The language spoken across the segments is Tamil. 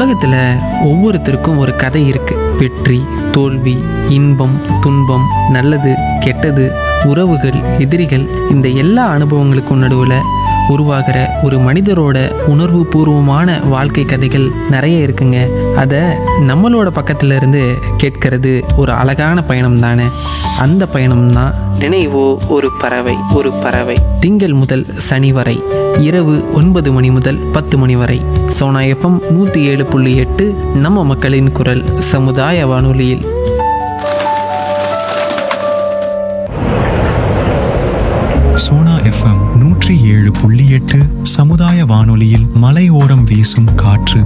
உலகத்தில் ஒவ்வொருத்தருக்கும் ஒரு கதை இருக்கு வெற்றி தோல்வி இன்பம் துன்பம் நல்லது கெட்டது உறவுகள் எதிரிகள் இந்த எல்லா அனுபவங்களுக்கும் நடுவில் உருவாகிற ஒரு மனிதரோட உணர்வு பூர்வமான வாழ்க்கை கதைகள் நிறைய இருக்குங்க அதை நம்மளோட பக்கத்துல இருந்து கேட்கறது ஒரு அழகான பயணம் தானே அந்த பயணம் தான் நினைவோ ஒரு பறவை ஒரு பறவை திங்கள் முதல் சனி வரை இரவு ஒன்பது மணி முதல் பத்து மணி வரை சோனா எஃப்எம் நூற்றி ஏழு புள்ளி எட்டு நம்ம மக்களின் குரல் சமுதாய வானொலியில் சோனா எஃப்எம் நூற்றி ஏழு புள்ளி எட்டு சமுதாய வானொலியில் மலையோரம் வீசும் காற்று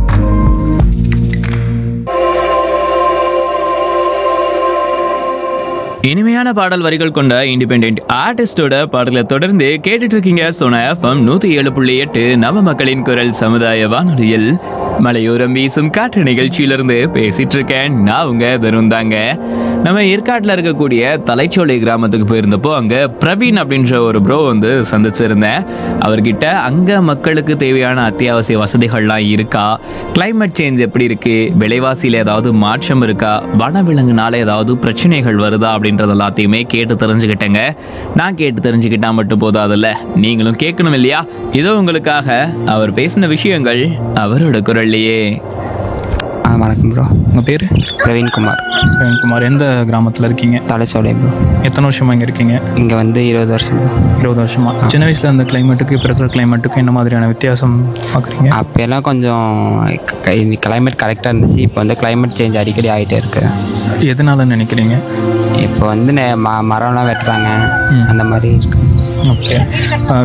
இனிமையான பாடல் வரிகள் கொண்ட இண்டிபெண்ட் ஆர்டிஸ்டோட பாடலை தொடர்ந்து கேட்டுட்டு இருக்கீங்க சோனா எஃப்எம் நூத்தி ஏழு புள்ளி எட்டு நவ மக்களின் குரல் சமுதாய வானொலியில் மலையோரம் வீசும் காற்று நிகழ்ச்சியிலிருந்து பேசிட்டு இருக்கேன் நான் உங்க தருண் தாங்க நம்ம ஏற்காட்டில் இருக்கக்கூடிய தலைச்சோலை கிராமத்துக்கு போயிருந்தப்போ அங்க பிரவீன் அப்படின்ற ஒரு ப்ரோ வந்து சந்திச்சிருந்தேன் அவர்கிட்ட அங்க மக்களுக்கு தேவையான அத்தியாவசிய வசதிகள்லாம் இருக்கா climate சேஞ்ச் எப்படி இருக்கு விலைவாசியில ஏதாவது மாற்றம் இருக்கா வனவிலங்குனால ஏதாவது பிரச்சனைகள் வருதா அப்படின்றது எல்லாத்தையுமே கேட்டு தெரிஞ்சுக்கிட்டேங்க நான் கேட்டு தெரிஞ்சுக்கிட்டா மட்டும் போதாதுல்ல நீங்களும் கேட்கணும் இல்லையா இதோ உங்களுக்காக அவர் பேசின விஷயங்கள் அவரோட குரல்லையே ஆ வணக்கம் ப்ரோ உங்கள் பேர் பிரவீன்குமார் பிரவீன்குமார் எந்த கிராமத்தில் இருக்கீங்க தலைச்சோலை ப்ரோ எத்தனை வருஷமா இங்கே இருக்கீங்க இங்கே வந்து இருபது வருஷம் ப்ரோ இருபது வருஷமா சின்ன வயசில் அந்த கிளைமேட்டுக்கு இப்போ இருக்கிற கிளைமேட்டுக்கும் என்ன மாதிரியான வித்தியாசம் பார்க்குறீங்க அப்போல்லாம் கொஞ்சம் கிளைமேட் கரெக்டாக இருந்துச்சு இப்போ வந்து கிளைமேட் சேஞ்ச் அடிக்கடி ஆகிட்டே இருக்கு எதனால நினைக்கிறீங்க இப்போ வந்து நெ- ம மரம்லாம் வெட்டுறாங்க அந்த மாதிரி இருக்கு ஓகே